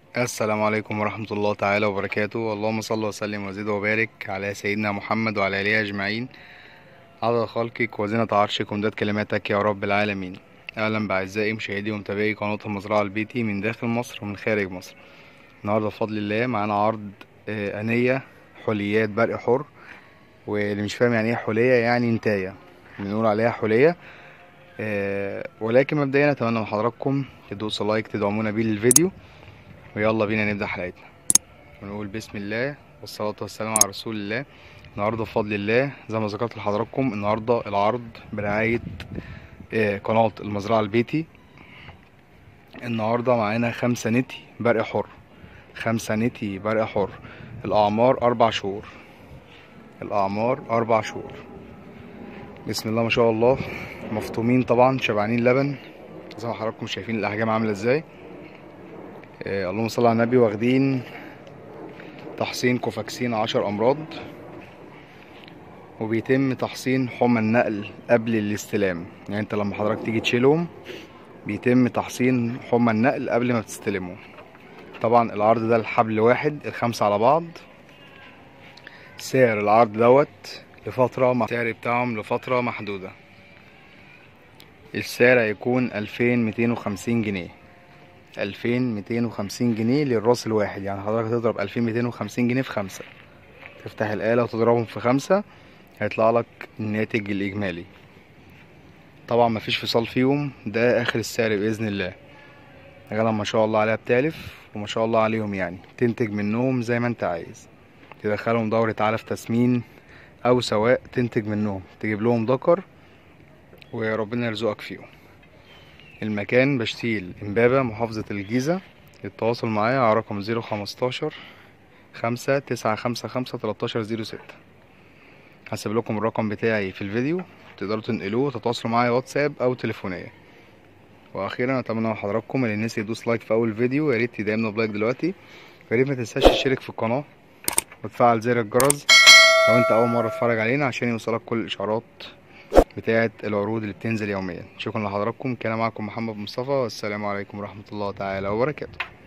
السلام عليكم ورحمة الله تعالى وبركاته اللهم صل وسلم وزد وبارك على سيدنا محمد وعلى آله أجمعين عدد خلقك وزنة عرشك ومداد كلماتك يا رب العالمين أهلا بأعزائي مشاهدي ومتابعي قناة المزرعة البيتي من داخل مصر ومن خارج مصر النهاردة بفضل الله معانا عرض آه، أنية حليات برق حر واللي مش فاهم يعني ايه حلية يعني انتاية بنقول عليها حلية آه، ولكن مبدئيا أتمنى من حضراتكم تدوسوا لايك تدعمونا بيه للفيديو ويلا بينا نبدأ حلقتنا ونقول بسم الله والصلاة والسلام على رسول الله النهاردة بفضل الله زي ما ذكرت لحضراتكم النهاردة العرض برعاية آه، قناة المزرعة البيتي النهاردة معانا خمسة نتي برق حر خمسة نتي برق حر الأعمار أربع شهور الأعمار أربع شهور بسم الله ما شاء الله مفطومين طبعا شبعانين لبن زي ما حضراتكم شايفين الأحجام عاملة ازاي آه، اللهم صل على النبي واخدين تحصين كوفاكسين عشر أمراض وبيتم تحصين حمى النقل قبل الاستلام يعني انت لما حضرتك تيجي تشيلهم بيتم تحصين حمى النقل قبل ما بتستلمهم طبعا العرض ده الحبل واحد الخمسة على بعض سعر العرض دوت لفترة مع السعر بتاعهم لفترة محدودة السعر هيكون ألفين ميتين وخمسين جنيه ألفين ميتين وخمسين جنيه للراس الواحد يعني حضرتك تضرب ألفين ميتين وخمسين جنيه في خمسة تفتح الآلة وتضربهم في خمسة هيطلع لك الناتج الإجمالي طبعا مفيش فصال فيهم ده آخر السعر بإذن الله غنم ما شاء الله عليها بتالف وما شاء الله عليهم يعني تنتج منهم زي ما انت عايز تدخلهم دورة علف تسمين أو سواء تنتج منهم تجيب لهم ذكر وربنا يرزقك فيهم المكان بشتيل امبابة محافظة الجيزة للتواصل معايا على رقم زيرو خمستاشر خمسة تسعة خمسة خمسة تلاتاشر زيرو ستة هسيب لكم الرقم بتاعي في الفيديو تقدروا تنقلوه وتتواصلوا معايا واتساب او تليفونيا واخيرا اتمنى من حضراتكم ان الناس يدوس لايك في اول فيديو يا ريت تدعمنا بلايك دلوقتي ويا ريت ما تنساش تشترك في القناه وتفعل زر الجرس لو انت اول مره تتفرج علينا عشان يوصلك كل الاشعارات بتاعه العروض اللي بتنزل يوميا شكرا لحضراتكم كان معكم محمد مصطفى والسلام عليكم ورحمه الله تعالى وبركاته